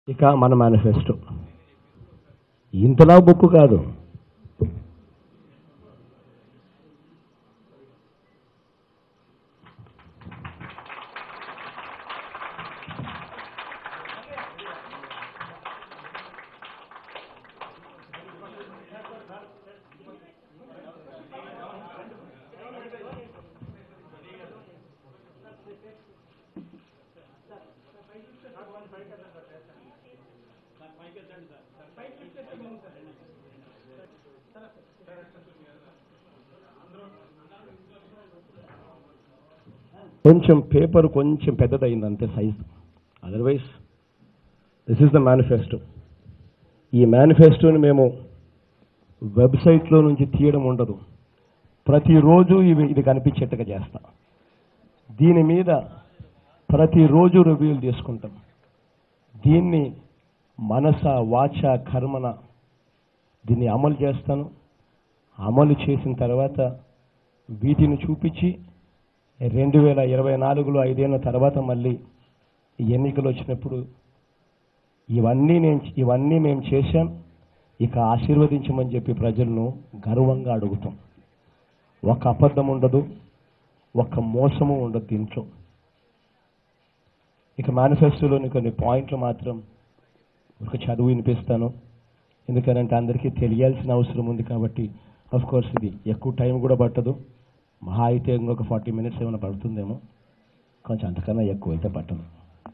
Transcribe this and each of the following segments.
ఇక మన మేనిఫెస్టో ఇంతలా బుక్ కాదు కొంచెం పేపర్ కొంచెం పెద్దదయింది అంతే size otherwise this is the manifesto ఈ మేనిఫెస్టోని మేము వెబ్సైట్లో నుంచి తీయడం ఉండదు ప్రతిరోజు ఇవి ఇది కనిపించేట్టుగా చేస్తాం దీని మీద ప్రతిరోజు రివ్యూలు తీసుకుంటాం దీన్ని మనస వాచ కర్మన దీన్ని అమలు చేస్తాను అమలు చేసిన తర్వాత వీటిని చూపించి రెండు వేల ఇరవై నాలుగులో ఐదేళ్ల తర్వాత మళ్ళీ ఎన్నికలు వచ్చినప్పుడు ఇవన్నీ నేను ఇవన్నీ మేము చేశాం ఇక ఆశీర్వదించమని చెప్పి ప్రజలను గర్వంగా అడుగుతాం ఒక అబద్ధం ఉండదు ఒక మోసము ఉండదు దీంట్లో ఇక మేనిఫెస్టోలోని కొన్ని పాయింట్లు మాత్రం ఒక చదువు వినిపిస్తాను ఎందుకనంటే అందరికీ తెలియాల్సిన అవసరం ఉంది కాబట్టి అఫ్ కోర్స్ ఇది ఎక్కువ టైం కూడా పట్టదు మహా అయితే ఇంకొక ఫార్టీ మినిట్స్ ఏమైనా పడుతుందేమో కొంచెం అంతకన్నా ఎక్కువ అయితే పట్టదు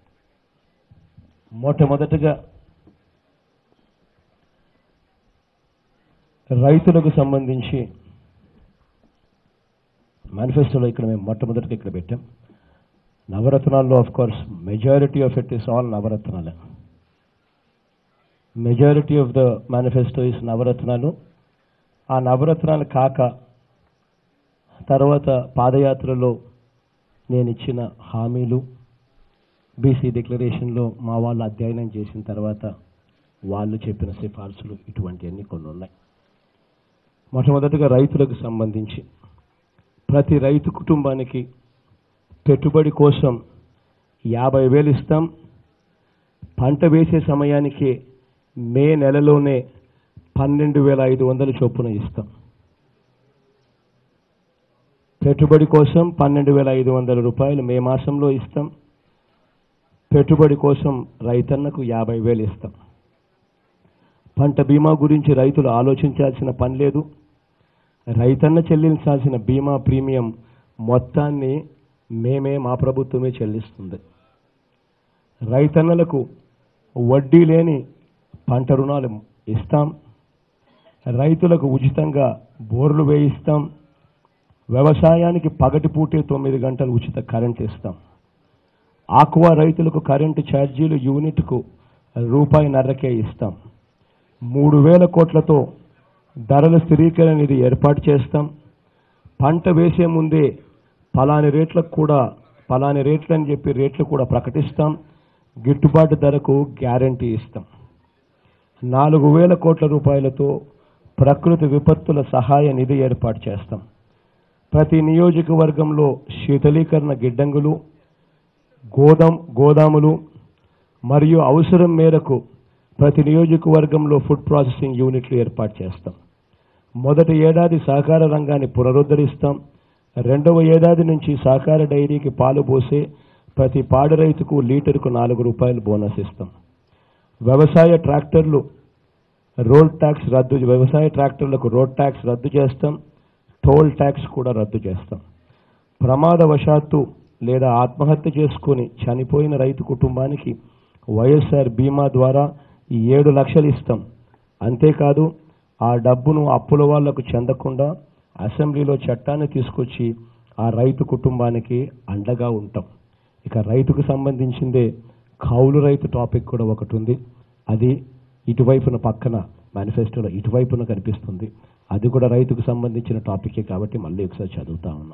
మొట్టమొదటగా రైతులకు సంబంధించి మేనిఫెస్టోలో ఇక్కడ మేము మొట్టమొదటిగా ఇక్కడ పెట్టాం నవరత్నాల్లో of course majority of it is all నవరత్నాలే majority of the manifesto is నవరత్నాలు ఆ నవరత్నాలు కాక తర్వాత పాదయాత్రలో నేను ఇచ్చిన హామీలు బీసీ డిక్లరేషన్లో మా వాళ్ళు అధ్యయనం చేసిన తర్వాత వాళ్ళు చెప్పిన సిఫార్సులు ఇటువంటివన్నీ కొన్ని ఉన్నాయి మొట్టమొదటిగా రైతులకు సంబంధించి ప్రతి రైతు కుటుంబానికి పెట్టుబడి కోసం యాభై వేలు ఇస్తాం పంట వేసే సమయానికి మే నెలలోనే పన్నెండు వేల ఐదు వందల చొప్పున ఇస్తాం పెట్టుబడి కోసం పన్నెండు వేల ఐదు వందల రూపాయలు మే మాసంలో ఇస్తాం పెట్టుబడి కోసం రైతన్నకు యాభై వేలు ఇస్తాం పంట బీమా గురించి రైతులు ఆలోచించాల్సిన పని లేదు రైతన్న చెల్లించాల్సిన బీమా ప్రీమియం మొత్తాన్ని మేమే మా ప్రభుత్వమే చెల్లిస్తుంది రైతన్నలకు వడ్డీ లేని పంట రుణాలు ఇస్తాం రైతులకు ఉచితంగా బోర్లు వేయిస్తాం వ్యవసాయానికి పగటిపూటే తొమ్మిది గంటలు ఉచిత కరెంట్ ఇస్తాం ఆక్వా రైతులకు కరెంటు ఛార్జీలు యూనిట్కు రూపాయి నర్రకే ఇస్తాం మూడు వేల కోట్లతో ధరల స్థిరీకరణ నిధి ఏర్పాటు చేస్తాం పంట వేసే ముందే పలాని రేట్లకు కూడా పలాని రేట్లు అని చెప్పి రేట్లు కూడా ప్రకటిస్తాం గిట్టుబాటు ధరకు గ్యారంటీ ఇస్తాం నాలుగు వేల కోట్ల రూపాయలతో ప్రకృతి విపత్తుల సహాయ నిధి ఏర్పాటు చేస్తాం ప్రతి నియోజకవర్గంలో శీతలీకరణ గిడ్డంగులు గోదాం గోదాములు మరియు అవసరం మేరకు ప్రతి నియోజకవర్గంలో ఫుడ్ ప్రాసెసింగ్ యూనిట్లు ఏర్పాటు చేస్తాం మొదటి ఏడాది సహకార రంగాన్ని పునరుద్ధరిస్తాం రెండవ ఏడాది నుంచి సహకార డైరీకి పాలు పోసే ప్రతి పాడి రైతుకు లీటరుకు నాలుగు రూపాయలు బోనస్ ఇస్తాం వ్యవసాయ ట్రాక్టర్లు రోడ్ ట్యాక్స్ రద్దు వ్యవసాయ ట్రాక్టర్లకు రోడ్ ట్యాక్స్ రద్దు చేస్తాం టోల్ ట్యాక్స్ కూడా రద్దు చేస్తాం ప్రమాదవశాత్తు లేదా ఆత్మహత్య చేసుకుని చనిపోయిన రైతు కుటుంబానికి వైఎస్ఆర్ బీమా ద్వారా ఈ ఏడు లక్షలు ఇస్తాం అంతేకాదు ఆ డబ్బును అప్పుల వాళ్లకు చెందకుండా అసెంబ్లీలో చట్టాన్ని తీసుకొచ్చి ఆ రైతు కుటుంబానికి అండగా ఉంటాం ఇక రైతుకు సంబంధించిందే కౌలు రైతు టాపిక్ కూడా ఒకటి ఉంది అది ఇటువైపున పక్కన మేనిఫెస్టోలో ఇటువైపున కనిపిస్తుంది అది కూడా రైతుకు సంబంధించిన టాపికే కాబట్టి మళ్ళీ ఒకసారి చదువుతా ఉన్నా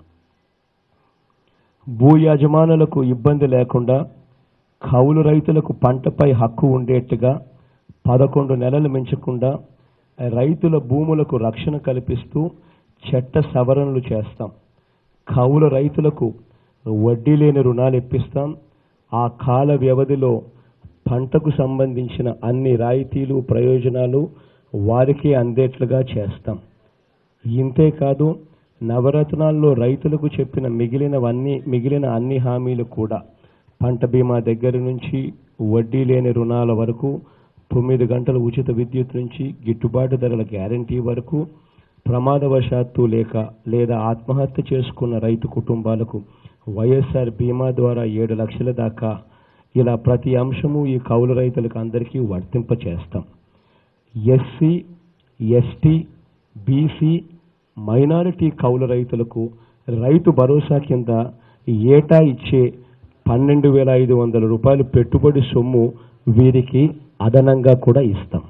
భూ యజమానులకు ఇబ్బంది లేకుండా కౌలు రైతులకు పంటపై హక్కు ఉండేట్టుగా పదకొండు నెలలు మించకుండా రైతుల భూములకు రక్షణ కల్పిస్తూ చట్ట సవరణలు చేస్తాం కౌలు రైతులకు వడ్డీ లేని రుణాలు ఇప్పిస్తాం ఆ కాల వ్యవధిలో పంటకు సంబంధించిన అన్ని రాయితీలు ప్రయోజనాలు వారికి అందేట్లుగా చేస్తాం ఇంతే కాదు నవరత్నాల్లో రైతులకు చెప్పిన మిగిలినవన్నీ మిగిలిన అన్ని హామీలు కూడా పంట బీమా దగ్గర నుంచి వడ్డీ లేని రుణాల వరకు తొమ్మిది గంటల ఉచిత విద్యుత్ నుంచి గిట్టుబాటు ధరల గ్యారంటీ వరకు ప్రమాదవశాత్తు లేక లేదా ఆత్మహత్య చేసుకున్న రైతు కుటుంబాలకు వైఎస్ఆర్ బీమా ద్వారా ఏడు లక్షల దాకా ఇలా ప్రతి అంశము ఈ కౌలు రైతులకు అందరికీ వర్తింప చేస్తాం ఎస్సీ ఎస్టీ బీసీ మైనారిటీ కౌలు రైతులకు రైతు భరోసా కింద ఏటా ఇచ్చే పన్నెండు వేల ఐదు వందల రూపాయలు పెట్టుబడి సొమ్ము వీరికి అదనంగా కూడా ఇస్తాం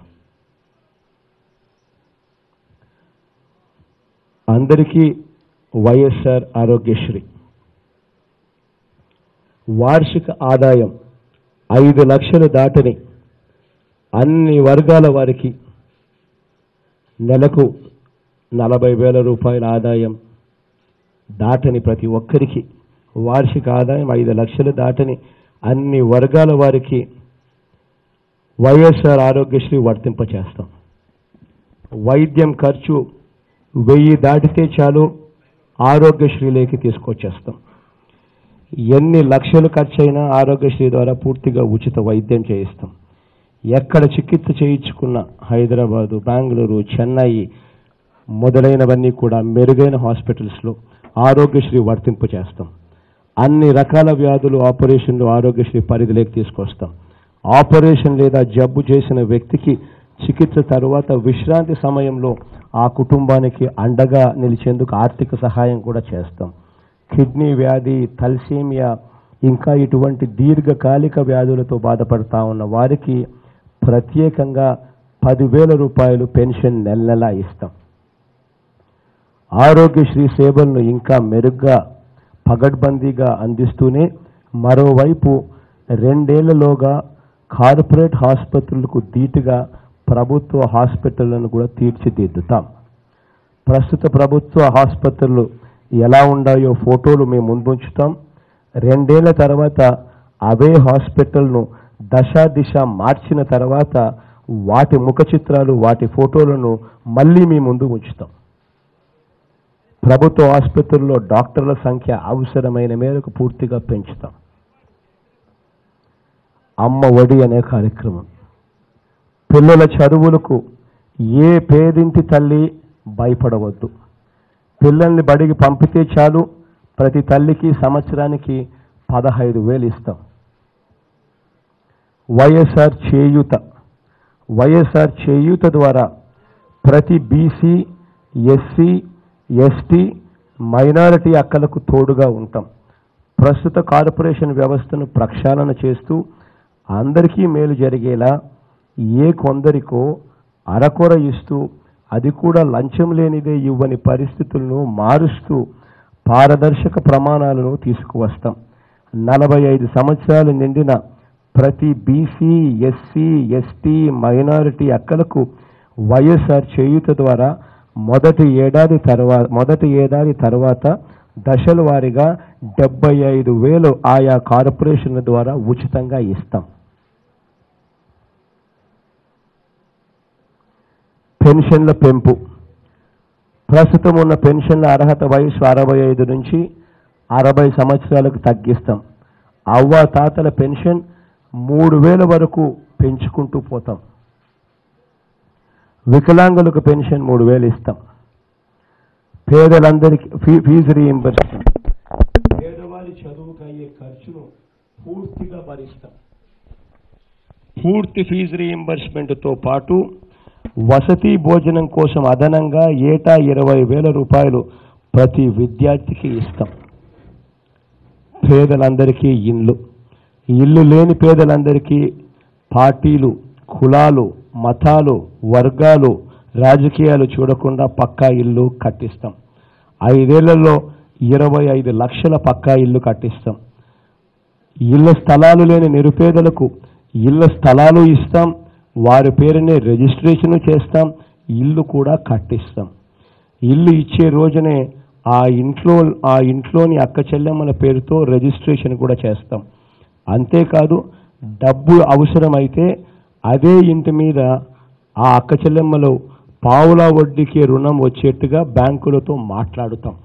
అందరికీ వైఎస్ఆర్ ఆరోగ్యశ్రీ వార్షిక ఆదాయం ఐదు లక్షలు దాటని అన్ని వర్గాల వారికి నెలకు నలభై వేల రూపాయల ఆదాయం దాటని ప్రతి ఒక్కరికి వార్షిక ఆదాయం ఐదు లక్షలు దాటని అన్ని వర్గాల వారికి వైఎస్ఆర్ ఆరోగ్యశ్రీ వర్తింపచేస్తాం వైద్యం ఖర్చు వెయ్యి దాటితే చాలు ఆరోగ్యశ్రీలోకి తీసుకొచ్చేస్తాం ఎన్ని లక్షలు ఖర్చైనా ఆరోగ్యశ్రీ ద్వారా పూర్తిగా ఉచిత వైద్యం చేయిస్తాం ఎక్కడ చికిత్స చేయించుకున్న హైదరాబాదు బెంగళూరు చెన్నై మొదలైనవన్నీ కూడా మెరుగైన హాస్పిటల్స్లో ఆరోగ్యశ్రీ వర్తింపు చేస్తాం అన్ని రకాల వ్యాధులు ఆపరేషన్లు ఆరోగ్యశ్రీ పరిధిలోకి తీసుకొస్తాం ఆపరేషన్ లేదా జబ్బు చేసిన వ్యక్తికి చికిత్స తరువాత విశ్రాంతి సమయంలో ఆ కుటుంబానికి అండగా నిలిచేందుకు ఆర్థిక సహాయం కూడా చేస్తాం కిడ్నీ వ్యాధి తల్సేమియా ఇంకా ఇటువంటి దీర్ఘకాలిక వ్యాధులతో బాధపడతా ఉన్న వారికి ప్రత్యేకంగా పదివేల రూపాయలు పెన్షన్ నెల నెలా ఇస్తాం ఆరోగ్యశ్రీ సేవలను ఇంకా మెరుగ్గా పగడ్బందీగా అందిస్తూనే మరోవైపు రెండేళ్లలోగా కార్పొరేట్ ఆసుపత్రులకు ధీటుగా ప్రభుత్వ హాస్పిటళ్లను కూడా తీర్చిదిద్దుతాం ప్రస్తుత ప్రభుత్వ ఆసుపత్రులు ఎలా ఉండాయో ఫోటోలు మేము ముందుంచుతాం రెండేళ్ల తర్వాత అవే హాస్పిటల్ను దశ దిశ మార్చిన తర్వాత వాటి ముఖ చిత్రాలు వాటి ఫోటోలను మళ్ళీ మీ ముందు ఉంచుతాం ప్రభుత్వ ఆసుపత్రుల్లో డాక్టర్ల సంఖ్య అవసరమైన మేరకు పూర్తిగా పెంచుతాం అమ్మ ఒడి అనే కార్యక్రమం పిల్లల చదువులకు ఏ పేదింటి తల్లి భయపడవద్దు పిల్లల్ని బడికి పంపితే చాలు ప్రతి తల్లికి సంవత్సరానికి పదహైదు వేలు ఇస్తాం వైఎస్ఆర్ చేయూత వైఎస్ఆర్ చేయూత ద్వారా ప్రతి బీసీ ఎస్సీ ఎస్టీ మైనారిటీ అక్కలకు తోడుగా ఉంటాం ప్రస్తుత కార్పొరేషన్ వ్యవస్థను ప్రక్షాళన చేస్తూ అందరికీ మేలు జరిగేలా ఏ కొందరికో అరకొర ఇస్తూ అది కూడా లంచం లేనిదే ఇవ్వని పరిస్థితులను మారుస్తూ పారదర్శక ప్రమాణాలను తీసుకువస్తాం నలభై ఐదు సంవత్సరాలు నిండిన ప్రతి బీసీ ఎస్సీ ఎస్టీ మైనారిటీ అక్కలకు వైఎస్ఆర్ చేయూత ద్వారా మొదటి ఏడాది తర్వాత మొదటి ఏడాది తర్వాత దశల వారీగా డెబ్బై ఐదు వేలు ఆయా కార్పొరేషన్ల ద్వారా ఉచితంగా ఇస్తాం పెన్షన్ల పెంపు ప్రస్తుతం ఉన్న పెన్షన్ల అర్హత వయసు అరవై ఐదు నుంచి అరవై సంవత్సరాలకు తగ్గిస్తాం అవ్వ తాతల పెన్షన్ మూడు వేల వరకు పెంచుకుంటూ పోతాం వికలాంగులకు పెన్షన్ మూడు వేలు ఇస్తాం పేదలందరికీ ఫీ ఫీజు రీయింబర్స్మెంట్ పేదవారి చదువుకు అయ్యే ఖర్చును పూర్తిగా భరిస్తాం పూర్తి ఫీజు రీయింబర్స్మెంట్తో పాటు వసతి భోజనం కోసం అదనంగా ఏటా ఇరవై వేల రూపాయలు ప్రతి విద్యార్థికి ఇస్తాం పేదలందరికీ ఇల్లు ఇల్లు లేని పేదలందరికీ పార్టీలు కులాలు మతాలు వర్గాలు రాజకీయాలు చూడకుండా పక్కా ఇల్లు కట్టిస్తాం ఐదేళ్లలో ఇరవై ఐదు లక్షల పక్కా ఇల్లు కట్టిస్తాం ఇళ్ల స్థలాలు లేని నిరుపేదలకు ఇళ్ల స్థలాలు ఇస్తాం వారి పేరునే రిజిస్ట్రేషన్ చేస్తాం ఇల్లు కూడా కట్టిస్తాం ఇల్లు ఇచ్చే రోజునే ఆ ఇంట్లో ఆ ఇంట్లోని అక్క చెల్లెమ్మల పేరుతో రిజిస్ట్రేషన్ కూడా చేస్తాం అంతేకాదు డబ్బు అవసరమైతే అదే ఇంటి మీద ఆ అక్క చెల్లెమ్మలు పావులా వడ్డీకి రుణం వచ్చేట్టుగా బ్యాంకులతో మాట్లాడుతాం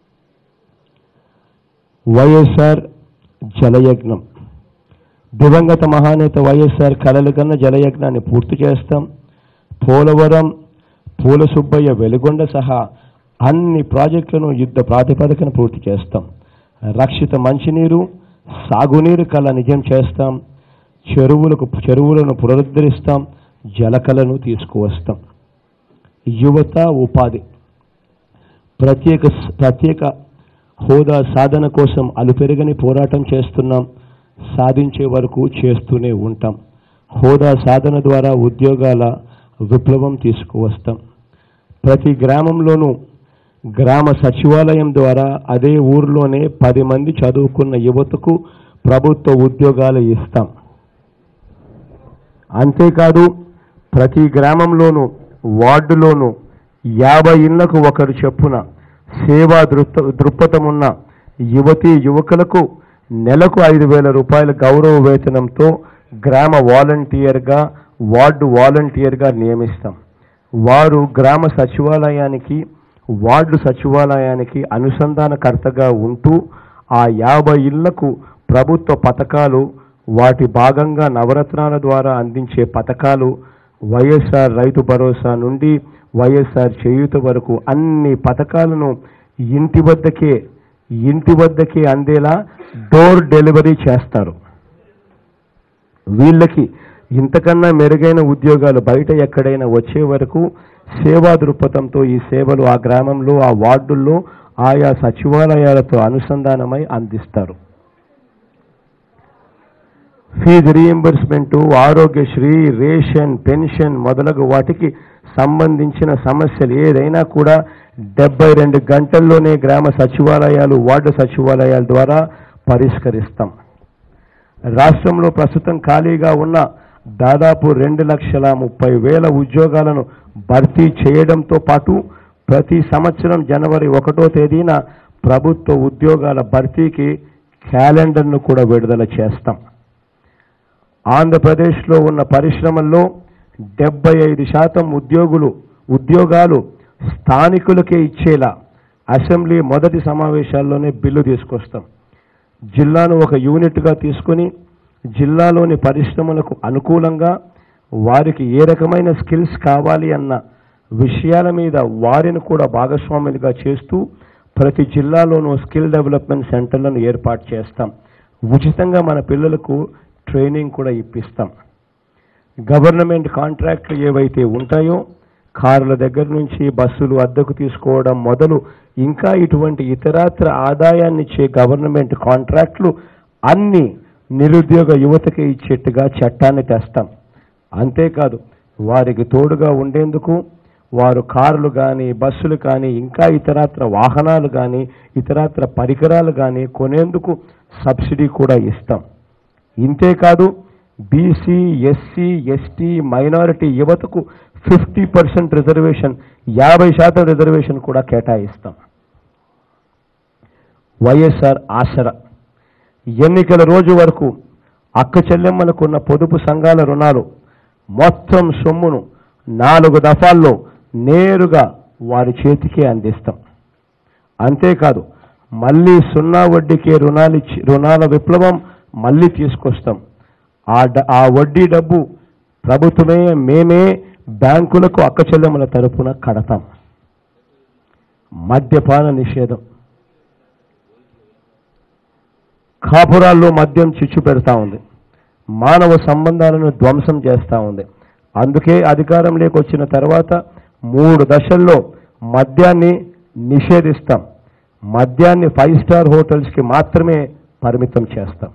వైఎస్ఆర్ జలయజ్ఞం దివంగత మహానేత వైఎస్ఆర్ కలలు కన్న జలయజ్ఞాన్ని పూర్తి చేస్తాం పోలవరం పూల సుబ్బయ్య వెలుగొండ సహా అన్ని ప్రాజెక్టులను యుద్ధ ప్రాతిపదికన పూర్తి చేస్తాం రక్షిత మంచినీరు సాగునీరు కళ నిజం చేస్తాం చెరువులకు చెరువులను పునరుద్ధరిస్తాం జలకలను తీసుకువస్తాం యువత ఉపాధి ప్రత్యేక ప్రత్యేక హోదా సాధన కోసం అలుపెరగని పోరాటం చేస్తున్నాం సాధించే వరకు చేస్తూనే ఉంటాం హోదా సాధన ద్వారా ఉద్యోగాల విప్లవం తీసుకువస్తాం ప్రతి గ్రామంలోనూ గ్రామ సచివాలయం ద్వారా అదే ఊర్లోనే పది మంది చదువుకున్న యువతకు ప్రభుత్వ ఉద్యోగాలు ఇస్తాం అంతేకాదు ప్రతి గ్రామంలోనూ వార్డులోనూ యాభై ఇళ్లకు ఒకరు చొప్పున సేవా దృక్ప దృక్పథం ఉన్న యువతీ యువకులకు నెలకు ఐదు వేల రూపాయల గౌరవ వేతనంతో గ్రామ వాలంటీర్గా వార్డు వాలంటీర్గా నియమిస్తాం వారు గ్రామ సచివాలయానికి వార్డు సచివాలయానికి అనుసంధానకర్తగా ఉంటూ ఆ యాభై ఇళ్లకు ప్రభుత్వ పథకాలు వాటి భాగంగా నవరత్నాల ద్వారా అందించే పథకాలు వైఎస్ఆర్ రైతు భరోసా నుండి వైఎస్ఆర్ చేయూత వరకు అన్ని పథకాలను ఇంటి వద్దకే ఇంటి వద్దకే అందేలా డోర్ డెలివరీ చేస్తారు వీళ్ళకి ఇంతకన్నా మెరుగైన ఉద్యోగాలు బయట ఎక్కడైనా వచ్చే వరకు సేవా దృక్పథంతో ఈ సేవలు ఆ గ్రామంలో ఆ వార్డుల్లో ఆయా సచివాలయాలతో అనుసంధానమై అందిస్తారు fee reimbursement Aarogyasri ration pension మొదలగు వాటికి సంబంధించిన సమస్యలు ఏదైనా కూడా డెబ్బై రెండు గంటల్లోనే గ్రామ సచివాలయాలు వార్డు సచివాలయాల ద్వారా పరిష్కరిస్తాం రాష్ట్రంలో ప్రస్తుతం ఖాళీగా ఉన్న దాదాపు రెండు లక్షల ముప్పై వేల ఉద్యోగాలను భర్తీ చేయడంతో పాటు ప్రతి సంవత్సరం జనవరి ఒకటో తేదీన ప్రభుత్వ ఉద్యోగాల భర్తీకి క్యాలెండర్ను కూడా విడుదల చేస్తాం ఆంధ్రప్రదేశ్లో ఉన్న పరిశ్రమల్లో డెబ్బై ఐదు శాతం ఉద్యోగులు ఉద్యోగాలు స్థానికులకే ఇచ్చేలా అసెంబ్లీ మొదటి సమావేశాల్లోనే బిల్లు తీసుకొస్తాం జిల్లాను ఒక యూనిట్గా తీసుకొని జిల్లాలోని పరిశ్రమలకు అనుకూలంగా వారికి ఏ రకమైన స్కిల్స్ కావాలి అన్న విషయాల మీద వారిని కూడా భాగస్వాములుగా చేస్తూ ప్రతి జిల్లాలోనూ స్కిల్ డెవలప్మెంట్ సెంటర్లను ఏర్పాటు చేస్తాం ఉచితంగా మన పిల్లలకు ట్రైనింగ్ కూడా ఇప్పిస్తాం గవర్నమెంట్ కాంట్రాక్ట్లు ఏవైతే ఉంటాయో కార్ల దగ్గర నుంచి బస్సులు అద్దెకు తీసుకోవడం మొదలు ఇంకా ఇటువంటి ఇతరాత్ర ఆదాయాన్ని ఇచ్చే గవర్నమెంట్ కాంట్రాక్ట్లు అన్ని నిరుద్యోగ యువతకి ఇచ్చేట్టుగా చట్టాన్ని తెస్తాం అంతేకాదు వారికి తోడుగా ఉండేందుకు వారు కార్లు కానీ బస్సులు కానీ ఇంకా ఇతరాత్ర వాహనాలు కానీ ఇతరాత్ర పరికరాలు కానీ కొనేందుకు సబ్సిడీ కూడా ఇస్తాం ఇంతేకాదు బీసీ ఎస్సీ ఎస్టీ మైనారిటీ యువతకు ఫిఫ్టీ పర్సెంట్ రిజర్వేషన్ యాభై శాతం రిజర్వేషన్ కూడా కేటాయిస్తాం వైఎస్ఆర్ ఆసరా ఎన్నికల రోజు వరకు అక్క చెల్లెమ్మలకున్న పొదుపు సంఘాల రుణాలు మొత్తం సొమ్మును నాలుగు దఫాల్లో నేరుగా వారి చేతికే అందిస్తాం అంతేకాదు మళ్ళీ సున్నా వడ్డీకే రుణాలిచ్చి రుణాల విప్లవం మళ్ళీ తీసుకొస్తాం ఆ డ ఆ వడ్డీ డబ్బు ప్రభుత్వమే మేమే బ్యాంకులకు అక్క చెల్లెమ్మల తరపున కడతాం మద్యపాన నిషేధం కాపురాల్లో మద్యం చిచ్చు పెడతా ఉంది మానవ సంబంధాలను ధ్వంసం చేస్తూ ఉంది అందుకే అధికారంలోకి వచ్చిన తర్వాత మూడు దశల్లో మద్యాన్ని నిషేధిస్తాం మద్యాన్ని ఫైవ్ స్టార్ హోటల్స్కి మాత్రమే పరిమితం చేస్తాం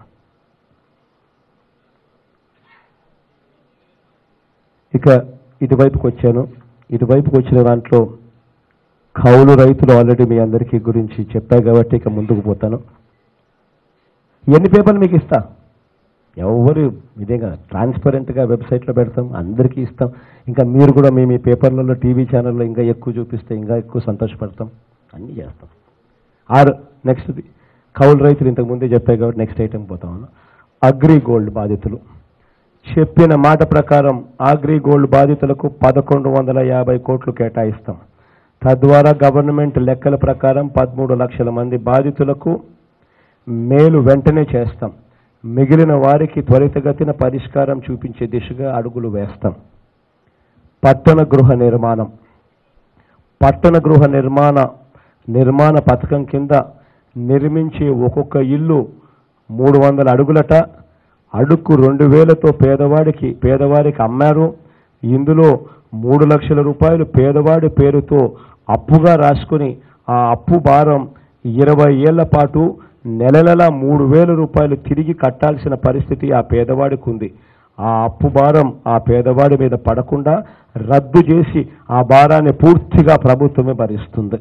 ఇక ఇటువైపుకి వచ్చాను ఇటువైపుకి వచ్చిన దాంట్లో కౌలు రైతులు ఆల్రెడీ మీ అందరికీ గురించి చెప్పా కాబట్టి ఇక ముందుకు పోతాను ఎన్ని పేపర్లు మీకు ఇస్తా ఎవరు ఇదేగా ట్రాన్స్పరెంట్గా వెబ్సైట్లో పెడతాం అందరికీ ఇస్తాం ఇంకా మీరు కూడా మీ మీ పేపర్లలో టీవీ ఛానల్లో ఇంకా ఎక్కువ చూపిస్తే ఇంకా ఎక్కువ సంతోషపడతాం అన్నీ చేస్తాం ఆరు నెక్స్ట్ కౌలు రైతులు ఇంతకు ముందే చెప్పాయి కాబట్టి నెక్స్ట్ ఐటెం పోతాం అగ్రి గోల్డ్ బాధితులు చెప్పిన మాట ప్రకారం అగ్రి గోల్డ్ బాధితులకు పదకొండు వందల యాభై కోట్లు కేటాయిస్తాం తద్వారా గవర్నమెంట్ లెక్కల ప్రకారం పదమూడు లక్షల మంది బాధితులకు మేలు వెంటనే చేస్తాం మిగిలిన వారికి త్వరితగతిన పరిష్కారం చూపించే దిశగా అడుగులు వేస్తాం పట్టణ గృహ నిర్మాణం పట్టణ గృహ నిర్మాణ నిర్మాణ పథకం కింద నిర్మించే ఒక్కొక్క ఇల్లు మూడు వందల అడుగులట అడుక్కు రెండు వేలతో పేదవాడికి పేదవారికి అమ్మారు ఇందులో మూడు లక్షల రూపాయలు పేదవాడి పేరుతో అప్పుగా రాసుకుని ఆ అప్పు భారం ఇరవై ఏళ్ల పాటు నెల నెల మూడు వేల రూపాయలు తిరిగి కట్టాల్సిన పరిస్థితి ఆ పేదవాడికి ఉంది ఆ అప్పు భారం ఆ పేదవాడి మీద పడకుండా రద్దు చేసి ఆ భారాన్ని పూర్తిగా ప్రభుత్వమే భరిస్తుంది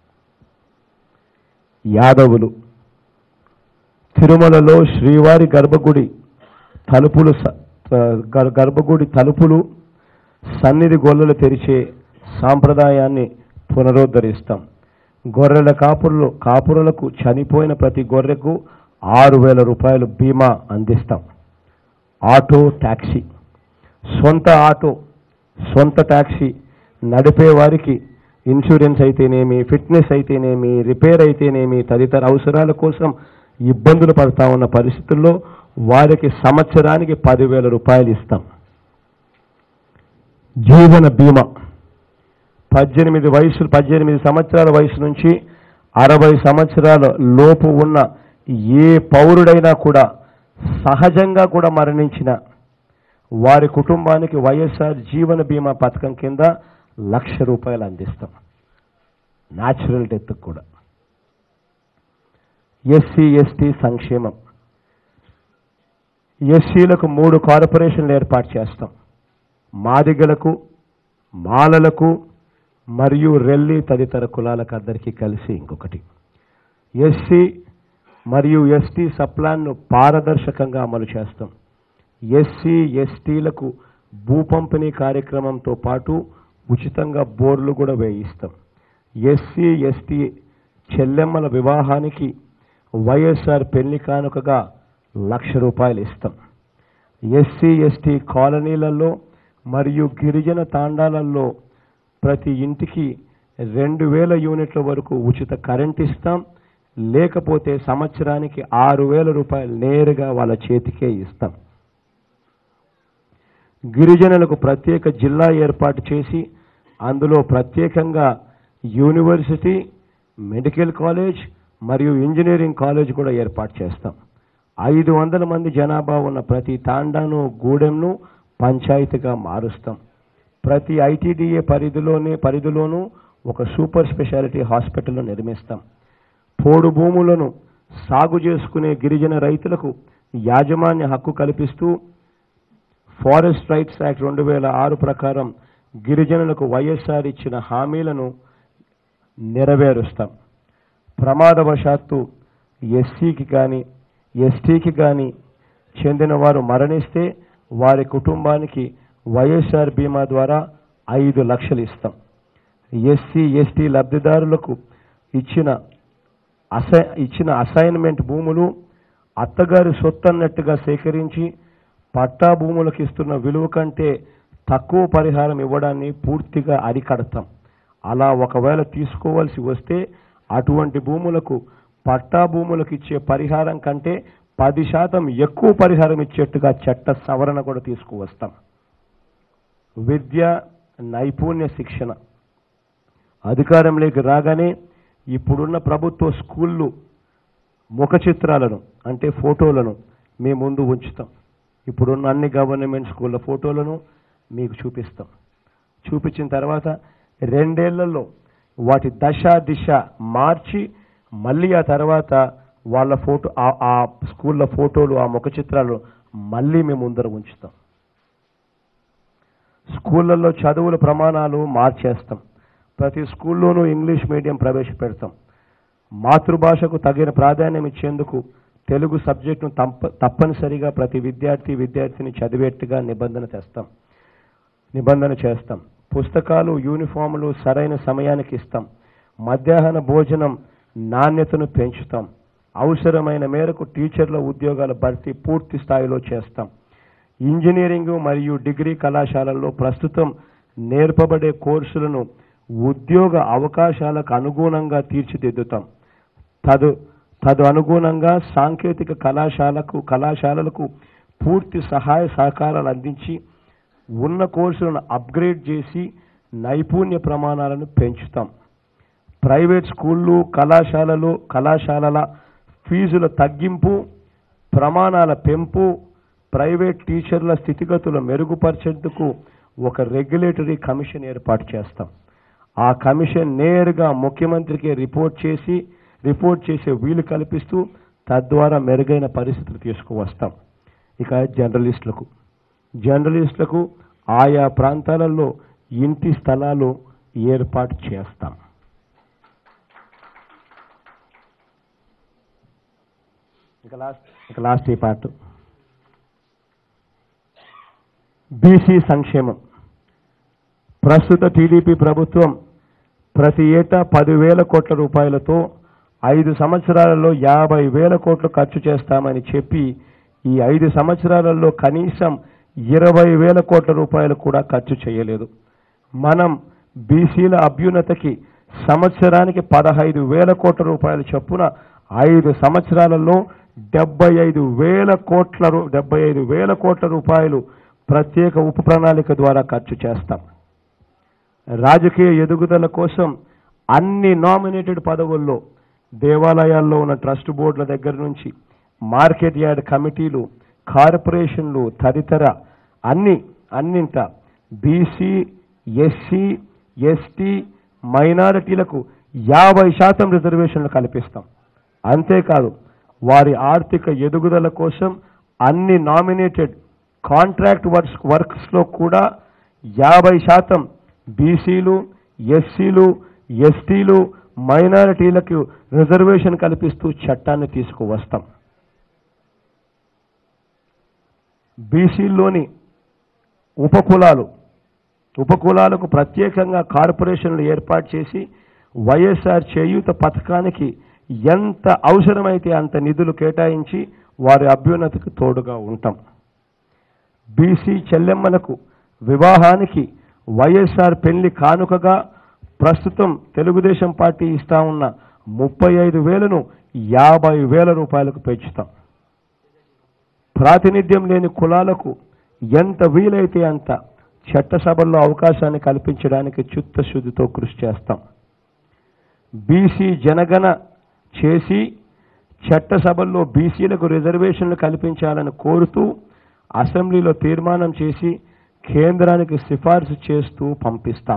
యాదవులు తిరుమలలో శ్రీవారి గర్భగుడి తలుపులు స- గర్- గర్భగుడి తలుపులు సన్నిధి గొల్లలు తెరిచే సాంప్రదాయాన్ని పునరుద్ధరిస్తాం గొర్రెల కాపురులు కాపురులకు చనిపోయిన ప్రతి గొర్రెకు ఆరు వేల రూపాయలు బీమా అందిస్తాం ఆటో ట్యాక్సీ సొంత ఆటో సొంత ట్యాక్సీ నడిపే వారికి ఇన్సూరెన్స్ అయితేనేమి ఫిట్నెస్ అయితేనేమి రిపేర్ అయితేనేమి తదితర అవసరాల కోసం ఇబ్బందులు పడతా ఉన్న పరిస్థితుల్లో వారికి సంవత్సరానికి పదివేల రూపాయలు ఇస్తాం జీవన బీమా పద్దెనిమిది వయసు పద్దెనిమిది సంవత్సరాల వయసు నుంచి అరవై సంవత్సరాల లోపు ఉన్న ఏ పౌరుడైనా కూడా సహజంగా కూడా మరణించిన వారి కుటుంబానికి వైఎస్ఆర్ జీవన బీమా పథకం కింద లక్ష రూపాయలు అందిస్తాం న్యాచురల్ డెత్ కూడా ఎస్సీ ఎస్టీ సంక్షేమం ఎస్సీలకు మూడు కార్పొరేషన్లు ఏర్పాటు చేస్తాం మాదిగలకు మాలలకు మరియు రెల్లి తదితర కులాలకు అందరికీ కలిసి ఇంకొకటి ఎస్సీ మరియు ఎస్టీ సప్లాన్ను పారదర్శకంగా అమలు చేస్తాం ఎస్సీ ఎస్టీలకు భూ పంపిణీ కార్యక్రమంతో పాటు ఉచితంగా బోర్లు కూడా వేయిస్తాం ఎస్సీ ఎస్టీ చెల్లెమ్మల వివాహానికి వైఎస్ఆర్ పెళ్లి కానుకగా లక్ష రూపాయలు ఇస్తాం ఎస్సీ ఎస్టీ కాలనీలలో మరియు గిరిజన తాండాలలో ప్రతి ఇంటికి రెండు వేల యూనిట్ల వరకు ఉచిత కరెంట్ ఇస్తాం లేకపోతే సంవత్సరానికి ఆరు వేల రూపాయలు నేరుగా వాళ్ళ చేతికే ఇస్తాం గిరిజనులకు ప్రత్యేక జిల్లా ఏర్పాటు చేసి అందులో ప్రత్యేకంగా యూనివర్సిటీ మెడికల్ కాలేజ్ మరియు ఇంజనీరింగ్ కాలేజ్ కూడా ఏర్పాటు చేస్తాం ఐదు వందల మంది జనాభా ఉన్న ప్రతి తాండాను గూడెంను పంచాయతీగా మారుస్తాం ప్రతి ఐటీడీఏ పరిధిలోనే పరిధిలోనూ ఒక సూపర్ స్పెషాలిటీ హాస్పిటల్ నిర్మిస్తాం పోడు భూములను సాగు చేసుకునే గిరిజన రైతులకు యాజమాన్య హక్కు కల్పిస్తూ ఫారెస్ట్ రైట్స్ యాక్ట్ రెండు వేల ఆరు ప్రకారం గిరిజనులకు వైఎస్ఆర్ ఇచ్చిన హామీలను నెరవేరుస్తాం ప్రమాదవశాత్తు ఎస్సీకి కానీ ఎస్టీకి కానీ చెందిన వారు మరణిస్తే వారి కుటుంబానికి వైఎస్ఆర్ బీమా ద్వారా ఐదు లక్షలు ఇస్తాం ఎస్సీ ఎస్టీ లబ్ధిదారులకు ఇచ్చిన అసై ఇచ్చిన అసైన్మెంట్ భూములు అత్తగారి సొత్తు అన్నట్టుగా సేకరించి పట్టా భూములకు ఇస్తున్న విలువ కంటే తక్కువ పరిహారం ఇవ్వడాన్ని పూర్తిగా అరికడతాం అలా ఒకవేళ తీసుకోవాల్సి వస్తే అటువంటి భూములకు పట్టా భూములకు ఇచ్చే పరిహారం కంటే పది శాతం ఎక్కువ పరిహారం ఇచ్చేట్టుగా చట్ట సవరణ కూడా తీసుకువస్తాం విద్య నైపుణ్య శిక్షణ అధికారంలోకి రాగానే ఇప్పుడున్న ప్రభుత్వ స్కూళ్ళు ముఖ చిత్రాలను అంటే ఫోటోలను మీ ముందు ఉంచుతాం ఇప్పుడున్న అన్ని గవర్నమెంట్ స్కూళ్ళ ఫోటోలను మీకు చూపిస్తాం చూపించిన తర్వాత రెండేళ్లలో వాటి దశ దిశ మార్చి మళ్ళీ ఆ తర్వాత వాళ్ళ ఫోటో ఆ- ఆ స్కూళ్ళ ఫోటోలు ఆ ముఖ చిత్రాలు మళ్ళీ మేము ముందర ఉంచుతాం స్కూళ్ళల్లో చదువుల ప్రమాణాలు మార్చేస్తాం ప్రతి స్కూల్లోనూ ఇంగ్లీష్ మీడియం ప్రవేశపెడతాం మాతృభాషకు తగిన ప్రాధాన్యం ఇచ్చేందుకు తెలుగు సబ్జెక్టును తప్ప తప్పనిసరిగా ప్రతి విద్యార్థి విద్యార్థిని చదివేట్టుగా నిబంధన తెస్తాం నిబంధన చేస్తాం పుస్తకాలు యూనిఫాములు సరైన సమయానికి ఇస్తాం మధ్యాహ్న భోజనం నాణ్యతను పెంచుతాం అవసరమైన మేరకు టీచర్ల ఉద్యోగాల భర్తీ పూర్తి స్థాయిలో చేస్తాం ఇంజనీరింగ్ మరియు డిగ్రీ కళాశాలల్లో ప్రస్తుతం నేర్పబడే కోర్సులను ఉద్యోగ అవకాశాలకు అనుగుణంగా తీర్చిదిద్దుతాం తదు తదు అనుగుణంగా సాంకేతిక కళాశాలకు కళాశాలలకు పూర్తి సహాయ సహకారాలు అందించి ఉన్న కోర్సులను అప్గ్రేడ్ చేసి నైపుణ్య ప్రమాణాలను పెంచుతాం ప్రైవేట్ స్కూళ్ళు కళాశాలలు కళాశాలల ఫీజుల తగ్గింపు ప్రమాణాల పెంపు ప్రైవేట్ టీచర్ల స్థితిగతులు మెరుగుపరిచేందుకు ఒక రెగ్యులేటరీ కమిషన్ ఏర్పాటు చేస్తాం ఆ కమిషన్ నేరుగా ముఖ్యమంత్రికి రిపోర్ట్ చేసి రిపోర్ట్ చేసే వీలు కల్పిస్తూ తద్వారా మెరుగైన పరిస్థితులు తీసుకువస్తాం ఇక జర్నలిస్టులకు జర్నలిస్టులకు ఆయా ప్రాంతాలలో ఇంటి స్థలాలు ఏర్పాటు చేస్తాం ఇక లాస్ట్ ఇక లాస్ట్ ఈ పార్ట్ బీసీ సంక్షేమం ప్రస్తుత టీడీపీ ప్రభుత్వం ప్రతి ఏటా పదివేల కోట్ల రూపాయలతో ఐదు సంవత్సరాలలో యాభై వేల కోట్లు ఖర్చు చేస్తామని చెప్పి ఈ ఐదు సంవత్సరాలలో కనీసం ఇరవై వేల కోట్ల రూపాయలు కూడా ఖర్చు చేయలేదు మనం బీసీల అభ్యున్నతకి సంవత్సరానికి పదహైదు వేల కోట్ల రూపాయల చొప్పున ఐదు సంవత్సరాలలో డెబ్బై ఐదు వేల కోట్ల రూ- డెబ్బై ఐదు వేల కోట్ల రూపాయలు ప్రత్యేక ఉప ప్రణాళిక ద్వారా ఖర్చు చేస్తాం రాజకీయ ఎదుగుదల కోసం అన్ని నామినేటెడ్ పదవుల్లో దేవాలయాల్లో ఉన్న ట్రస్ట్ బోర్డుల దగ్గర నుంచి మార్కెట్ యార్డ్ కమిటీలు కార్పొరేషన్లు తదితర అన్ని అన్నింట బీసీ ఎస్సీ ఎస్టీ మైనారిటీలకు యాభై శాతం రిజర్వేషన్లు కల్పిస్తాం అంతేకాదు వారి ఆర్థిక ఎదుగుదల కోసం అన్ని నామినేటెడ్ కాంట్రాక్ట్ వర్క్స్ వర్క్స్లో కూడా యాభై శాతం బీసీలు ఎస్సీలు ఎస్టీలు మైనారిటీలకు రిజర్వేషన్ కల్పిస్తూ చట్టాన్ని తీసుకువస్తాం బీసీల్లోని ఉపకులాలు ఉపకులాలకు ప్రత్యేకంగా కార్పొరేషన్లు ఏర్పాటు చేసి వైఎస్ఆర్ చేయూత పథకానికి ఎంత అవసరమైతే అంత నిధులు కేటాయించి వారి అభ్యున్నతికి తోడుగా ఉంటాం బీసీ చెల్లెమ్మలకు వివాహానికి వైఎస్ఆర్ పెళ్లి కానుకగా ప్రస్తుతం తెలుగుదేశం పార్టీ ఇస్తా ఉన్న ముప్పై ఐదు వేలను యాభై వేల రూపాయలకు పెంచుతాం ప్రాతినిధ్యం లేని కులాలకు ఎంత వీలైతే అంత చట్టసభల్లో అవకాశాన్ని కల్పించడానికి చిత్తశుద్ధితో కృషి చేస్తాం బీసీ జనగణ చేసి చట్టసభల్లో బీసీలకు రిజర్వేషన్లు కల్పించాలని కోరుతూ అసెంబ్లీలో తీర్మానం చేసి కేంద్రానికి సిఫార్సు చేస్తూ పంపిస్తాం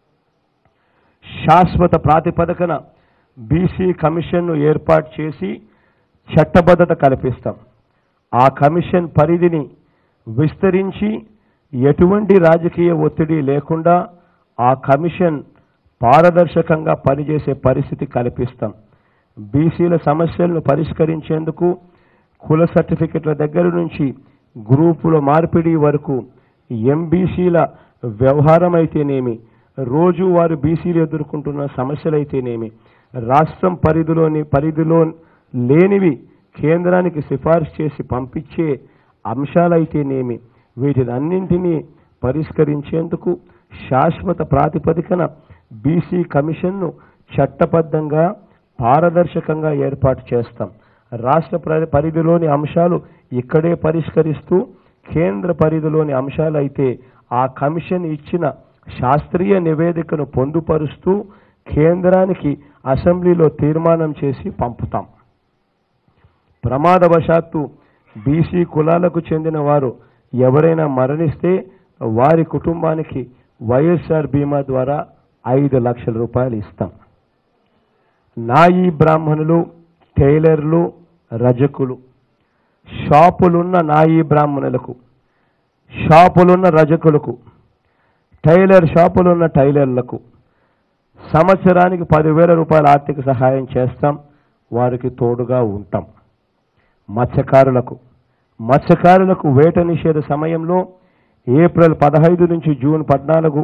శాశ్వత ప్రాతిపదికన బీసీ కమిషన్ను ఏర్పాటు చేసి చట్టబద్ధత కల్పిస్తాం ఆ కమిషన్ పరిధిని విస్తరించి ఎటువంటి రాజకీయ ఒత్తిడి లేకుండా ఆ కమిషన్ పారదర్శకంగా పనిచేసే పరిస్థితి కల్పిస్తాం బీసీల సమస్యలను పరిష్కరించేందుకు కుల సర్టిఫికెట్ల దగ్గర నుంచి గ్రూపుల మార్పిడి వరకు ఎంబీసీల వ్యవహారం అయితేనేమి రోజు వారు బీసీలు ఎదుర్కొంటున్న సమస్యలైతేనేమి రాష్ట్రం పరిధిలోని పరిధిలో లేనివి కేంద్రానికి సిఫార్సు చేసి పంపించే అంశాలైతేనేమి వీటిని అన్నింటినీ పరిష్కరించేందుకు శాశ్వత ప్రాతిపదికన బీసీ కమిషన్ను చట్టబద్ధంగా పారదర్శకంగా ఏర్పాటు చేస్తాం రాష్ట్ర ప్ర- పరిధిలోని అంశాలు ఇక్కడే పరిష్కరిస్తూ కేంద్ర పరిధిలోని అంశాలైతే ఆ కమిషన్ ఇచ్చిన శాస్త్రీయ నివేదికను పొందుపరుస్తూ కేంద్రానికి అసెంబ్లీలో తీర్మానం చేసి పంపుతాం ప్రమాదవశాత్తు బీసీ కులాలకు చెందిన వారు ఎవరైనా మరణిస్తే వారి కుటుంబానికి వైఎస్ఆర్ బీమా ద్వారా ఐదు లక్షల రూపాయలు ఇస్తాం నాయి బ్రాహ్మణులు టైలర్లు రజకులు షాపులున్న నాయి బ్రాహ్మణులకు షాపులున్న రజకులకు టైలర్ షాపులున్న టైలర్లకు సంవత్సరానికి పదివేల రూపాయల ఆర్థిక సహాయం చేస్తాం వారికి తోడుగా ఉంటాం మత్స్యకారులకు మత్స్యకారులకు వేట నిషేధ సమయంలో ఏప్రిల్ పదహైదు నుంచి జూన్ పద్నాలుగు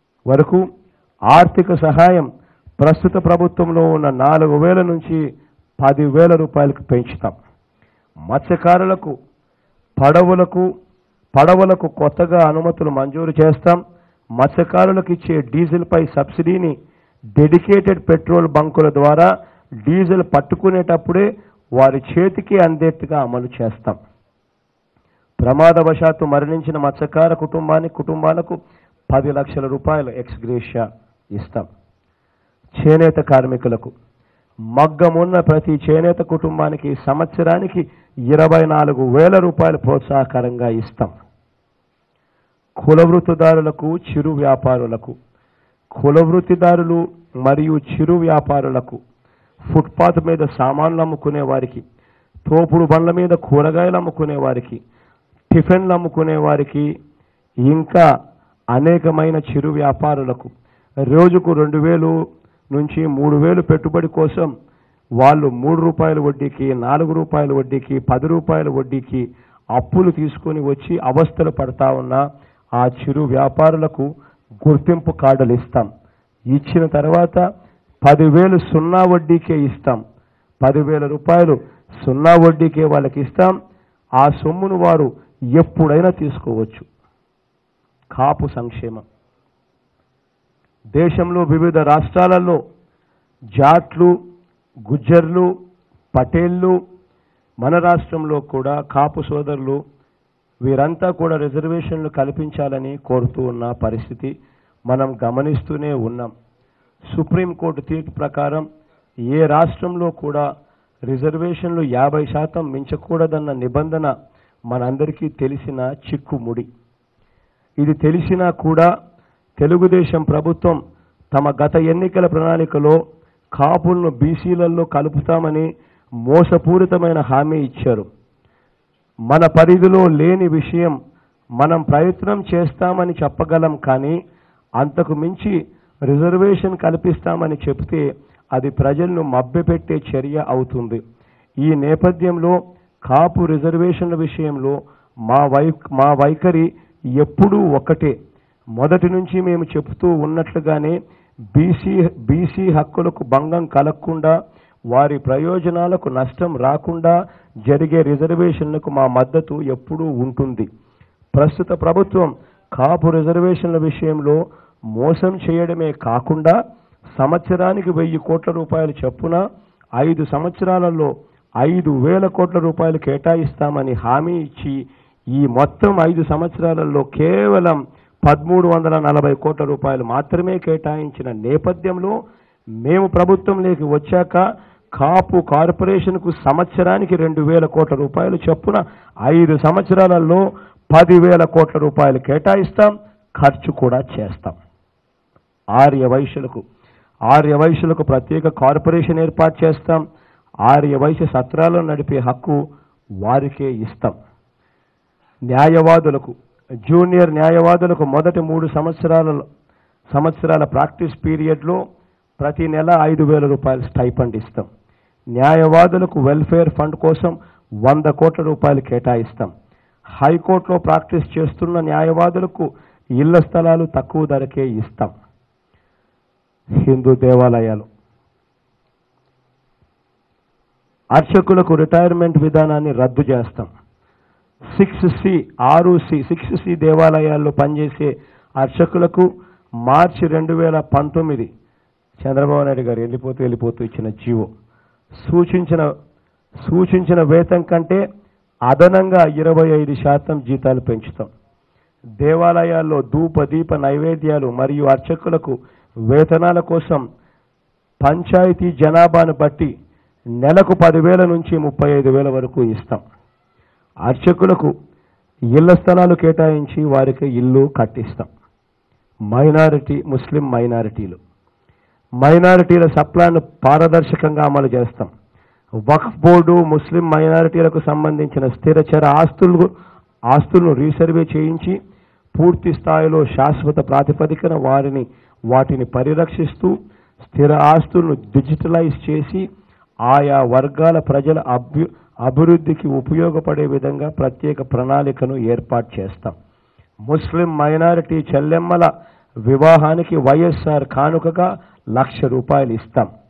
వరకు ఆర్థిక సహాయం ప్రస్తుత ప్రభుత్వంలో ఉన్న నాలుగు వేల నుంచి పదివేల రూపాయలకు పెంచుతాం మత్స్యకారులకు పడవలకు పడవలకు కొత్తగా అనుమతులు మంజూరు చేస్తాం మత్స్యకారులకు ఇచ్చే డీజిల్పై సబ్సిడీని డెడికేటెడ్ పెట్రోల్ బంకుల ద్వారా డీజిల్ పట్టుకునేటప్పుడే వారి చేతికి అందేట్టుగా అమలు చేస్తాం ప్రమాదవశాత్తు మరణించిన మత్స్యకార కుటుంబానికి కుటుంబాలకు పది లక్షల రూపాయలు ఎక్స్గ్రేషియా ఇస్తాం చేనేత కార్మికులకు మగ్గమున్న ప్రతి చేనేత కుటుంబానికి సంవత్సరానికి ఇరవై నాలుగు వేల రూపాయలు ప్రోత్సాహకరంగా ఇస్తాం కుల వృత్తిదారులకు చిరు వ్యాపారులకు కుల వృత్తిదారులు మరియు చిరు వ్యాపారులకు ఫుట్పాత్ మీద సామాన్లు అమ్ముకునే వారికి తోపుడు బండ్ల మీద కూరగాయలు అమ్ముకునే వారికి టిఫిన్లు అమ్ముకునే వారికి ఇంకా అనేకమైన చిరు వ్యాపారులకు రోజుకు రెండు వేలు నుంచి మూడు వేలు పెట్టుబడి కోసం వాళ్ళు మూడు రూపాయల వడ్డీకి నాలుగు రూపాయల వడ్డీకి పది రూపాయల వడ్డీకి అప్పులు తీసుకొని వచ్చి అవస్థలు పడతా ఉన్న ఆ చిరు వ్యాపారులకు గుర్తింపు కార్డులు ఇస్తాం ఇచ్చిన తర్వాత పదివేలు సున్నా వడ్డీకే ఇస్తాం పదివేల రూపాయలు సున్నా వడ్డీకే వాళ్ళకి ఇస్తాం ఆ సొమ్మును వారు ఎప్పుడైనా తీసుకోవచ్చు కాపు సంక్షేమం దేశంలో వివిధ రాష్ట్రాలలో జాట్లు గుజ్జర్లు పటేళ్ళు మన రాష్ట్రంలో కూడా కాపు సోదరులు వీరంతా కూడా రిజర్వేషన్లు కల్పించాలని కోరుతూ ఉన్న పరిస్థితి మనం గమనిస్తూనే ఉన్నాం సుప్రీంకోర్టు తీర్పు ప్రకారం ఏ రాష్ట్రంలో కూడా రిజర్వేషన్లు యాభై శాతం మించకూడదన్న నిబంధన మనందరికీ తెలిసిన చిక్కుముడి ఇది తెలిసినా కూడా తెలుగుదేశం ప్రభుత్వం తమ గత ఎన్నికల ప్రణాళికలో కాపులను బీసీలలో కలుపుతామని మోసపూరితమైన హామీ ఇచ్చారు మన పరిధిలో లేని విషయం మనం ప్రయత్నం చేస్తామని చెప్పగలం కానీ అంతకు మించి రిజర్వేషన్ కల్పిస్తామని చెప్తే అది ప్రజలను మభ్యపెట్టే చర్య అవుతుంది ఈ నేపథ్యంలో కాపు రిజర్వేషన్ల విషయంలో మా వై మా వైఖరి ఎప్పుడూ ఒకటే మొదటి నుంచి మేము చెబుతూ ఉన్నట్లుగానే బీసీ బీసీ హక్కులకు భంగం కలగకుండా వారి ప్రయోజనాలకు నష్టం రాకుండా జరిగే రిజర్వేషన్లకు మా మద్దతు ఎప్పుడూ ఉంటుంది ప్రస్తుత ప్రభుత్వం కాపు రిజర్వేషన్ల విషయంలో మోసం చేయడమే కాకుండా సంవత్సరానికి వెయ్యి కోట్ల రూపాయలు చొప్పున ఐదు సంవత్సరాలలో ఐదు వేల కోట్ల రూపాయలు కేటాయిస్తామని హామీ ఇచ్చి ఈ మొత్తం ఐదు సంవత్సరాలలో కేవలం పదమూడు వందల నలభై కోట్ల రూపాయలు మాత్రమే కేటాయించిన నేపథ్యంలో మేము ప్రభుత్వంలోకి వచ్చాక కాపు కార్పొరేషన్కు సంవత్సరానికి రెండు వేల కోట్ల రూపాయలు చొప్పున ఐదు సంవత్సరాలలో పదివేల కోట్ల రూపాయలు కేటాయిస్తాం ఖర్చు కూడా చేస్తాం ఆర్య వైశ్యులకు ఆర్య వైశ్యులకు ప్రత్యేక కార్పొరేషన్ ఏర్పాటు చేస్తాం ఆర్య వైశ్య సత్రాలను నడిపే హక్కు వారికే ఇస్తాం న్యాయవాదులకు జూనియర్ న్యాయవాదులకు మొదటి మూడు సంవత్సరాల సంవత్సరాల ప్రాక్టీస్ పీరియడ్లో ప్రతి నెల ఐదు వేల రూపాయలు స్టైపండ్ ఇస్తాం న్యాయవాదులకు వెల్ఫేర్ ఫండ్ కోసం వంద కోట్ల రూపాయలు కేటాయిస్తాం హైకోర్టులో ప్రాక్టీస్ చేస్తున్న న్యాయవాదులకు ఇళ్ల స్థలాలు తక్కువ ధరకే ఇస్తాం హిందూ దేవాలయాలు అర్చకులకు రిటైర్మెంట్ విధానాన్ని రద్దు చేస్తాం సిక్స్ సి ఆరు సి సిక్స్ సి దేవాలయాల్లో పనిచేసే అర్చకులకు మార్చి రెండు వేల పంతొమ్మిది చంద్రబాబు నాయుడు గారు వెళ్ళిపోతూ వెళ్ళిపోతూ ఇచ్చిన జీవో సూచించిన సూచించిన వేతం కంటే అదనంగా ఇరవై ఐదు శాతం జీతాలు పెంచుతాం దేవాలయాల్లో ధూప దీప నైవేద్యాలు మరియు అర్చకులకు వేతనాల కోసం పంచాయతీ జనాభాను బట్టి నెలకు పదివేల నుంచి ముప్పై ఐదు వేల వరకు ఇస్తాం అర్చకులకు ఇళ్ల స్థలాలు కేటాయించి వారికి ఇల్లు కట్టిస్తాం మైనారిటీ ముస్లిం మైనారిటీలు మైనారిటీల సప్లాను పారదర్శకంగా అమలు చేస్తాం వక్ఫ్ బోర్డు ముస్లిం మైనారిటీలకు సంబంధించిన స్థిరచర ఆస్తులు ఆస్తులను రీసర్వే చేయించి పూర్తి స్థాయిలో శాశ్వత ప్రాతిపదికన వారిని వాటిని పరిరక్షిస్తూ స్థిర ఆస్తులను డిజిటలైజ్ చేసి ఆయా వర్గాల ప్రజల అభ్యు అభివృద్ధికి ఉపయోగపడే విధంగా ప్రత్యేక ప్రణాళికను ఏర్పాటు చేస్తాం ముస్లిం మైనారిటీ చెల్లెమ్మల వివాహానికి వైఎస్ఆర్ కానుకగా లక్ష రూపాయలు ఇస్తాం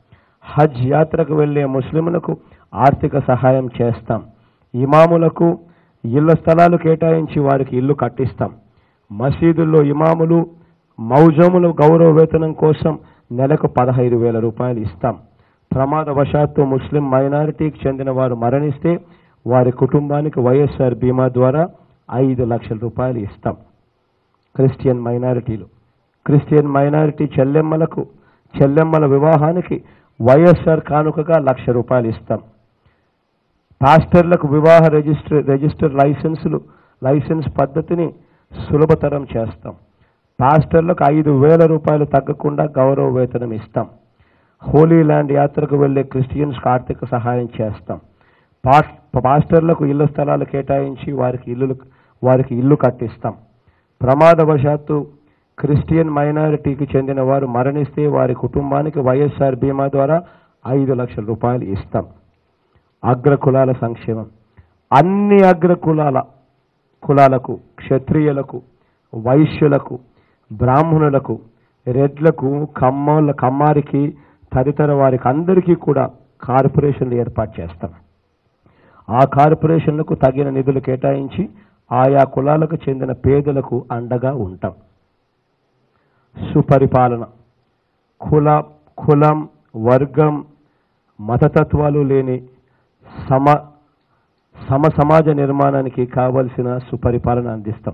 హజ్ యాత్రకు వెళ్లే ముస్లింలకు ఆర్థిక సహాయం చేస్తాం ఇమాములకు ఇళ్ల స్థలాలు కేటాయించి వారికి ఇల్లు కట్టిస్తాం మసీదుల్లో ఇమాములు మౌజముల గౌరవ వేతనం కోసం నెలకు పదహైదు వేల రూపాయలు ఇస్తాం ప్రమాదవశాత్తు ముస్లిం మైనారిటీకి చెందిన వారు మరణిస్తే వారి కుటుంబానికి వైఎస్ఆర్ బీమా ద్వారా ఐదు లక్షల రూపాయలు ఇస్తాం క్రిస్టియన్ మైనారిటీలు క్రిస్టియన్ మైనారిటీ చెల్లెమ్మలకు చెల్లెమ్మల వివాహానికి వైఎస్ఆర్ కానుకగా లక్ష రూపాయలు ఇస్తాం పాస్టర్లకు వివాహ రిజిస్టర్ రిజిస్టర్ లైసెన్సులు లైసెన్స్ పద్ధతిని సులభతరం చేస్తాం పాస్టర్లకు ఐదు వేల రూపాయలు తగ్గకుండా గౌరవ వేతనం ఇస్తాం హోలీ ల్యాండ్ యాత్రకు వెళ్లే క్రిస్టియన్స్కి ఆర్థిక సహాయం చేస్తాం పాస్ పాస్టర్లకు ఇళ్ల స్థలాలు కేటాయించి వారికి ఇల్లు వారికి ఇల్లు కట్టిస్తాం ప్రమాదవశాత్తు క్రిస్టియన్ మైనారిటీకి చెందిన వారు మరణిస్తే వారి కుటుంబానికి వైఎస్ఆర్ బీమా ద్వారా ఐదు లక్షల రూపాయలు ఇస్తాం అగ్ర కులాల సంక్షేమం అన్ని అగ్ర కులాల కులాలకు క్షత్రియులకు వైశ్యులకు బ్రాహ్మణులకు రెడ్లకు కమ్మల కమ్మారికి తదితర వారికి అందరికీ కూడా కార్పొరేషన్లు ఏర్పాటు చేస్తాం ఆ కార్పొరేషన్లకు తగిన నిధులు కేటాయించి ఆయా కులాలకు చెందిన పేదలకు అండగా ఉంటాం సుపరిపాలన కుల కులం వర్గం మతతత్వాలు లేని సమ సమ సమాజ నిర్మాణానికి కావలసిన సుపరిపాలన అందిస్తాం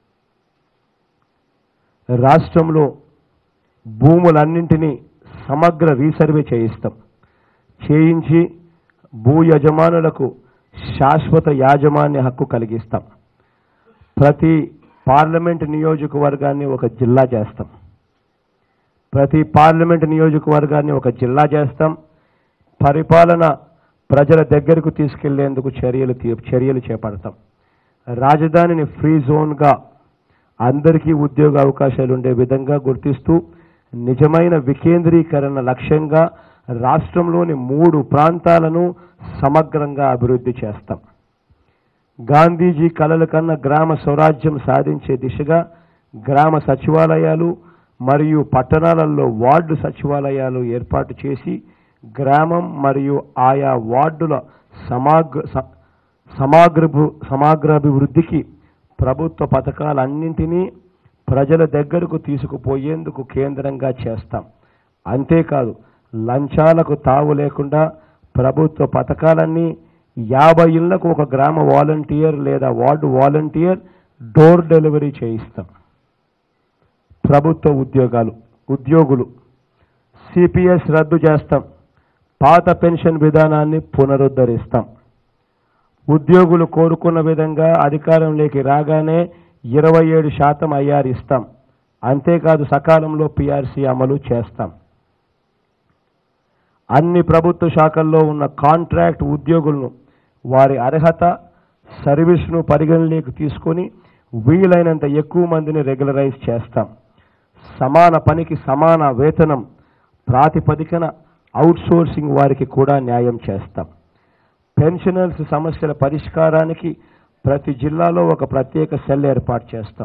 రాష్ట్రంలో భూములన్నింటినీ సమగ్ర రీసర్వే చేయిస్తాం చేయించి భూ యజమానులకు శాశ్వత యాజమాన్య హక్కు కలిగిస్తాం ప్రతి పార్లమెంట్ నియోజకవర్గాన్ని ఒక జిల్లా చేస్తాం ప్రతి పార్లమెంట్ నియోజకవర్గాన్ని ఒక జిల్లా చేస్తాం పరిపాలన ప్రజల దగ్గరకు తీసుకెళ్లేందుకు చర్యలు తీ- చర్యలు చేపడతాం రాజధానిని ఫ్రీ జోన్గా అందరికీ ఉద్యోగ అవకాశాలు ఉండే విధంగా గుర్తిస్తూ నిజమైన వికేంద్రీకరణ లక్ష్యంగా రాష్ట్రంలోని మూడు ప్రాంతాలను సమగ్రంగా అభివృద్ధి చేస్తాం గాంధీజీ కలల కన్నా గ్రామ స్వరాజ్యం సాధించే దిశగా గ్రామ సచివాలయాలు మరియు పట్టణాలలో వార్డు సచివాలయాలు ఏర్పాటు చేసి గ్రామం మరియు ఆయా వార్డుల సమాగ్ర స- సమాగ్రభు సమగ్రాభివృద్ధికి ప్రభుత్వ పథకాలన్నింటినీ ప్రజల దగ్గరకు తీసుకుపోయేందుకు కేంద్రంగా చేస్తాం అంతేకాదు లంచాలకు తావు లేకుండా ప్రభుత్వ పథకాలన్నీ యాభై ఇళ్లకు ఒక గ్రామ వాలంటీర్ లేదా వార్డు వాలంటీర్ డోర్ డెలివరీ చేయిస్తాం ప్రభుత్వ ఉద్యోగాలు ఉద్యోగులు సిపిఎస్ రద్దు చేస్తాం పాత పెన్షన్ విధానాన్ని పునరుద్ధరిస్తాం ఉద్యోగులు కోరుకున్న విధంగా అధికారంలోకి రాగానే ఇరవై ఏడు శాతం ఐఆర్ ఇస్తాం అంతేకాదు సకాలంలో పిఆర్సీ అమలు చేస్తాం అన్ని ప్రభుత్వ శాఖల్లో ఉన్న కాంట్రాక్ట్ ఉద్యోగులను వారి అర్హత సర్వీస్ను పరిగణలోకి తీసుకొని వీలైనంత ఎక్కువ మందిని రెగ్యులరైజ్ చేస్తాం సమాన పనికి సమాన వేతనం ప్రాతిపదికన అవుట్సోర్సింగ్ వారికి కూడా న్యాయం చేస్తాం పెన్షనర్స్ సమస్యల పరిష్కారానికి ప్రతి జిల్లాలో ఒక ప్రత్యేక సెల్ ఏర్పాటు చేస్తాం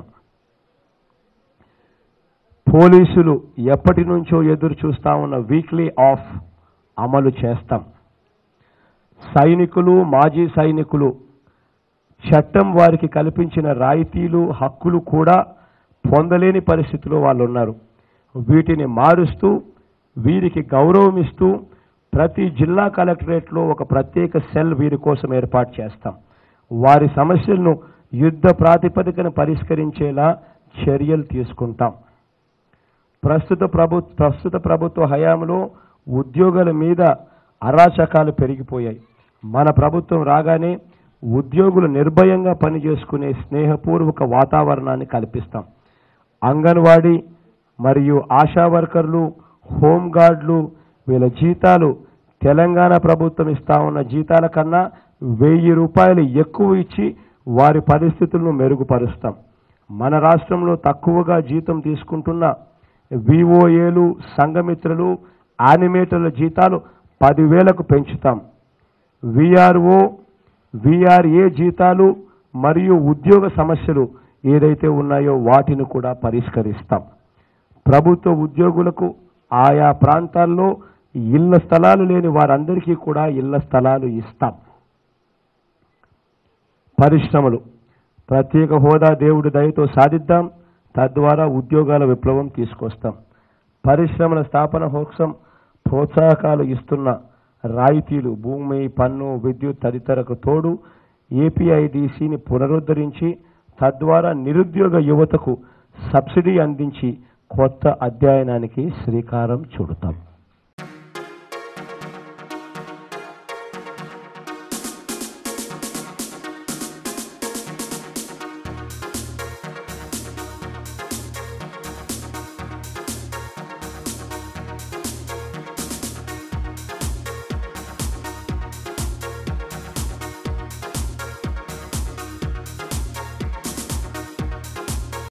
పోలీసులు ఎప్పటి నుంచో ఎదురు చూస్తా ఉన్న వీక్లీ ఆఫ్ అమలు చేస్తాం సైనికులు మాజీ సైనికులు చట్టం వారికి కల్పించిన రాయితీలు హక్కులు కూడా పొందలేని పరిస్థితిలో వాళ్ళు ఉన్నారు వీటిని మారుస్తూ వీరికి గౌరవం ఇస్తూ ప్రతి జిల్లా కలెక్టరేట్లో ఒక ప్రత్యేక సెల్ వీరి కోసం ఏర్పాటు చేస్తాం వారి సమస్యలను యుద్ధ ప్రాతిపదికన పరిష్కరించేలా చర్యలు తీసుకుంటాం ప్రస్తుత ప్రభు ప్రస్తుత ప్రభుత్వ హయాంలో ఉద్యోగుల మీద అరాచకాలు పెరిగిపోయాయి మన ప్రభుత్వం రాగానే ఉద్యోగులు నిర్భయంగా పనిచేసుకునే స్నేహపూర్వక వాతావరణాన్ని కల్పిస్తాం అంగన్వాడీ మరియు ఆశా వర్కర్లు హోంగార్డులు వీళ్ళ జీతాలు తెలంగాణ ప్రభుత్వం ఇస్తా ఉన్న జీతాల కన్నా వెయ్యి రూపాయలు ఎక్కువ ఇచ్చి వారి పరిస్థితులను మెరుగుపరుస్తాం మన రాష్ట్రంలో తక్కువగా జీతం తీసుకుంటున్న విఓఏలు సంఘమిత్రులు యానిమేటర్ల జీతాలు పదివేలకు పెంచుతాం విఆర్ఓ విఆర్ఏ జీతాలు మరియు ఉద్యోగ సమస్యలు ఏదైతే ఉన్నాయో వాటిని కూడా పరిష్కరిస్తాం ప్రభుత్వ ఉద్యోగులకు ఆయా ప్రాంతాల్లో ఇళ్ల స్థలాలు లేని వారందరికీ కూడా ఇళ్ల స్థలాలు ఇస్తాం పరిశ్రమలు ప్రత్యేక హోదా దేవుడి దయతో సాధిద్దాం తద్వారా ఉద్యోగాల విప్లవం తీసుకొస్తాం పరిశ్రమల స్థాపన కోసం ప్రోత్సాహకాలు ఇస్తున్న రాయితీలు భూమి పన్ను విద్యుత్ తదితరకు తోడు ఏపీఐడిసిని పునరుద్ధరించి తద్వారా నిరుద్యోగ యువతకు సబ్సిడీ అందించి కొత్త అధ్యయనానికి శ్రీకారం చుడతాం